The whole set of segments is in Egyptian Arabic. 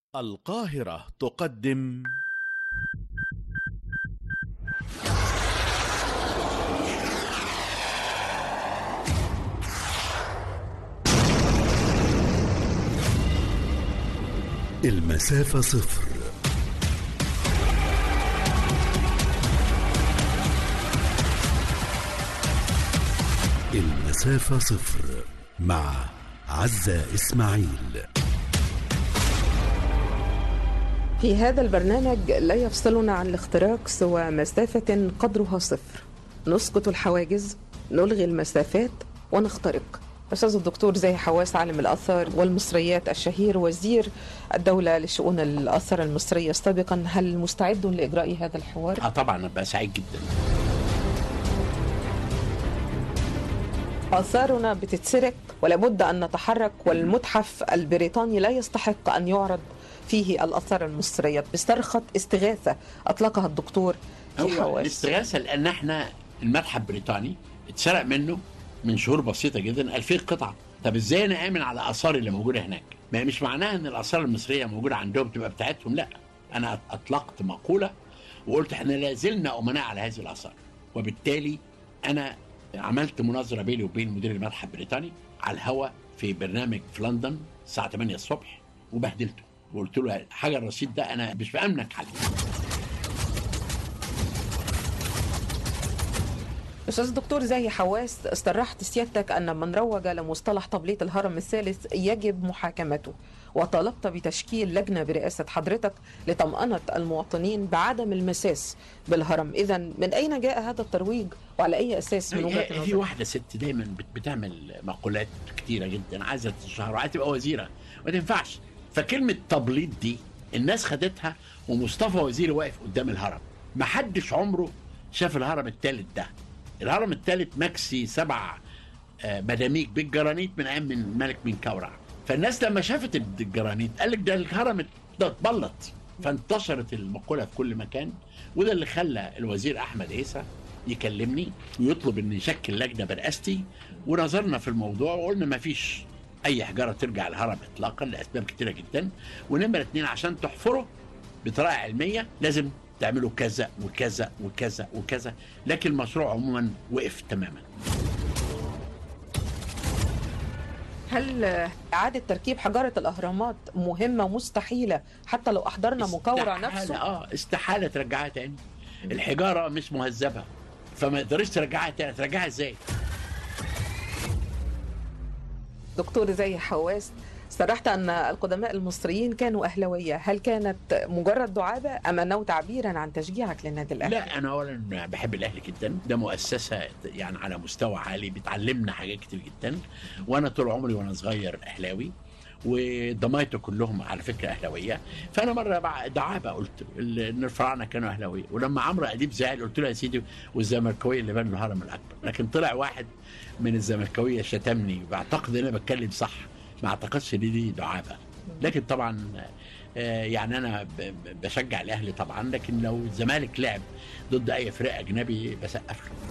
القاهرة تقدم المسافة صفر المسافة صفر مع عزة إسماعيل في هذا البرنامج لا يفصلنا عن الاختراق سوى مسافة قدرها صفر نسقط الحواجز نلغي المسافات ونخترق أستاذ الدكتور زاهي حواس عالم الآثار والمصريات الشهير وزير الدولة لشؤون الآثار المصرية سابقا هل مستعد لإجراء هذا الحوار؟ اه طبعا ابقى سعيد جدا آثارنا بتتسرق ولابد أن نتحرك والمتحف البريطاني لا يستحق أن يعرض فيه الآثار المصرية بصرخة استغاثة أطلقها الدكتور في هو حواس الاستغاثه لان احنا المتحف البريطاني اتسرق منه من شهور بسيطه جدا 2000 قطعه طب ازاي انا امن على الاثار اللي موجوده هناك ما مش معناها ان الاثار المصريه موجوده عندهم تبقى بتاعتهم لا انا اطلقت مقوله وقلت احنا لا زلنا امناء على هذه الاثار وبالتالي انا عملت مناظره بيني وبين مدير المتحف البريطاني على الهواء في برنامج في لندن الساعه 8 الصبح وبهدلته وقلت له حاجه الرصيد ده انا مش بامنك عليه أستاذ الدكتور زاهي حواس استرحت سيادتك أن من روج لمصطلح تبليط الهرم الثالث يجب محاكمته وطالبت بتشكيل لجنة برئاسة حضرتك لطمأنة المواطنين بعدم المساس بالهرم إذا من أين جاء هذا الترويج وعلى أي أساس من وجهة هي- في نظرك؟ واحده ست دايما بت- بتعمل مقولات كتيره جدا عايزه تشهر وعايزه تبقى وزيره ما تنفعش فكلمه تبليط دي الناس خدتها ومصطفى وزير واقف قدام الهرم ما حدش عمره شاف الهرم الثالث ده الهرم الثالث مكسي سبع آه، مداميك بالجرانيت من ايام من الملك من كورع فالناس لما شافت الجرانيت قال لك ده الهرم ده اتبلط فانتشرت المقوله في كل مكان وده اللي خلى الوزير احمد عيسى يكلمني ويطلب ان نشكل لجنه برئاستي ونظرنا في الموضوع وقلنا ما فيش اي حجاره ترجع الهرم اطلاقا لاسباب كتيره جدا ونمره اتنين عشان تحفره بطريقه علميه لازم تعملوا كذا وكذا وكذا وكذا لكن المشروع عموما وقف تماما هل إعادة تركيب حجارة الأهرامات مهمة مستحيلة حتى لو أحضرنا مكورع استحالة- نفسه؟ اه استحاله ترجعها تاني الحجاره مش مهذبه فما تقدرش ترجعها تاني ترجعها ازاي دكتور زي حواس صرحت أن القدماء المصريين كانوا أهلوية هل كانت مجرد دعابة أم أنه تعبيرا عن تشجيعك للنادي الأهلي؟ لا انا اولا بحب الاهلي جدا ده مؤسسه يعني على مستوى عالي بتعلمنا حاجات كتير جدا وانا طول عمري وانا صغير اهلاوي وضمايته كلهم على فكره اهلاويه فانا مره بع- دعابه قلت ال- ان الفراعنه كانوا اهلاويه ولما عمرو اديب زعل قلت له يا سيدي والزملكاويه اللي بنوا الهرم الاكبر لكن طلع واحد من الزملكاويه شتمني بعتقد ان انا بتكلم صح ما اعتقدش ان دي دعابه لكن طبعا آه، يعني انا ب- ب- بشجع الاهلي طبعا لكن لو الزمالك لعب ضد اي فريق اجنبي بسقف له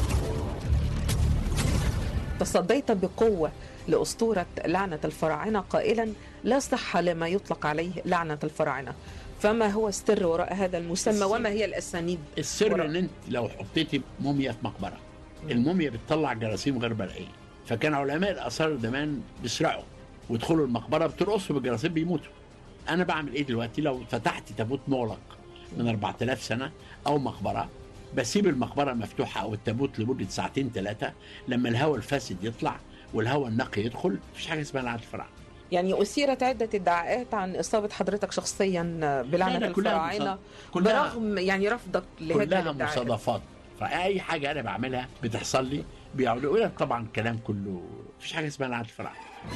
تصديت بقوة لأسطورة لعنة الفراعنة قائلا لا صحة لما يطلق عليه لعنة الفراعنة فما هو السر وراء هذا المسمى السر- وما هي الأسانيد السر وراء. ان انت لو حطيتي موميا في مقبره الموميا بتطلع جراثيم غير مرئيه فكان علماء الاثار زمان بيسرقوا ويدخلوا المقبره بترقصوا بالجراثيم بيموتوا انا بعمل ايه دلوقتي لو فتحت تابوت مغلق من 4000 سنه او مقبره بسيب المقبره مفتوحه او التابوت لمده ساعتين ثلاثه لما الهواء الفاسد يطلع والهواء النقي يدخل مفيش حاجه اسمها لعنه الفراعنه يعني أثيرت عدة ادعاءات عن إصابة حضرتك شخصيا بلعنة لا، لا، كلها الفراعنة مصاد- كلها برغم يعني رفضك لهذه كلها الادعاءات مصادفات فاي حاجه انا بعملها بتحصل لي بيقعدوا يقولوا لك طبعا الكلام كله مفيش حاجه اسمها لعنه الفراعنه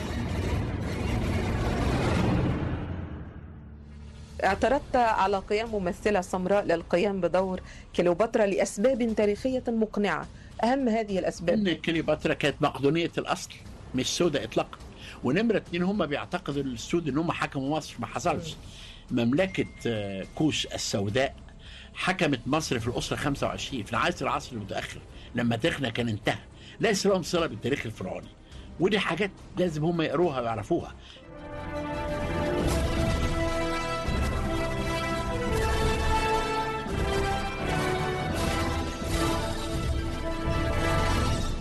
اعترضت على قيام ممثلة سمراء للقيام بدور كليوباترا لأسباب تاريخية مقنعة أهم هذه الأسباب ان كليوباترا كانت مقدونيه الاصل مش سوداء اطلاقا ونمره اتنين هم بيعتقدوا السود ان هم حكموا مصر ما حصلش مملكه آه، كوش السوداء حكمت مصر في الاسره 25 في العصر العصر المتاخر لما تاريخنا كان انتهى ليس لهم صله بالتاريخ الفرعوني ودي حاجات لازم هم يقروها ويعرفوها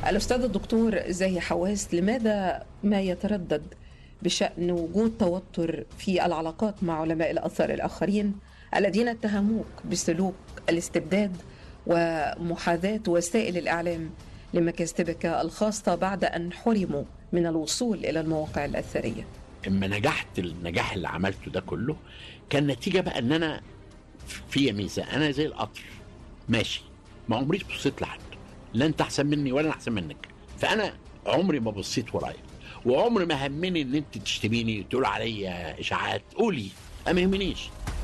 الأستاذ الدكتور زاهي حواس لماذا ما يتردد بشأن وجود توتر في العلاقات مع علماء الآثار الآخرين الذين اتهموك بسلوك الاستبداد ومحاذاة وسائل الإعلام لمكاسبك الخاصة بعد أن حرموا من الوصول إلى المواقع الأثرية اما نجحت النجاح اللي عملته ده كله كان نتيجه بقى ان انا في ميزه انا زي القطر ماشي ما عمريش بصيت لحد لا انت احسن مني ولا انا احسن منك فانا عمري ما بصيت ورايا وعمري ما همني ان انت تشتميني وتقول عليا اشاعات قولي أنا ما يهمنيش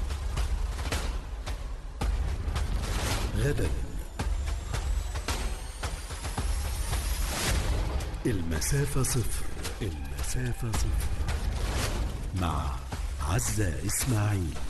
غدا المسافة صفر المسافة صفر مع عزة إسماعيل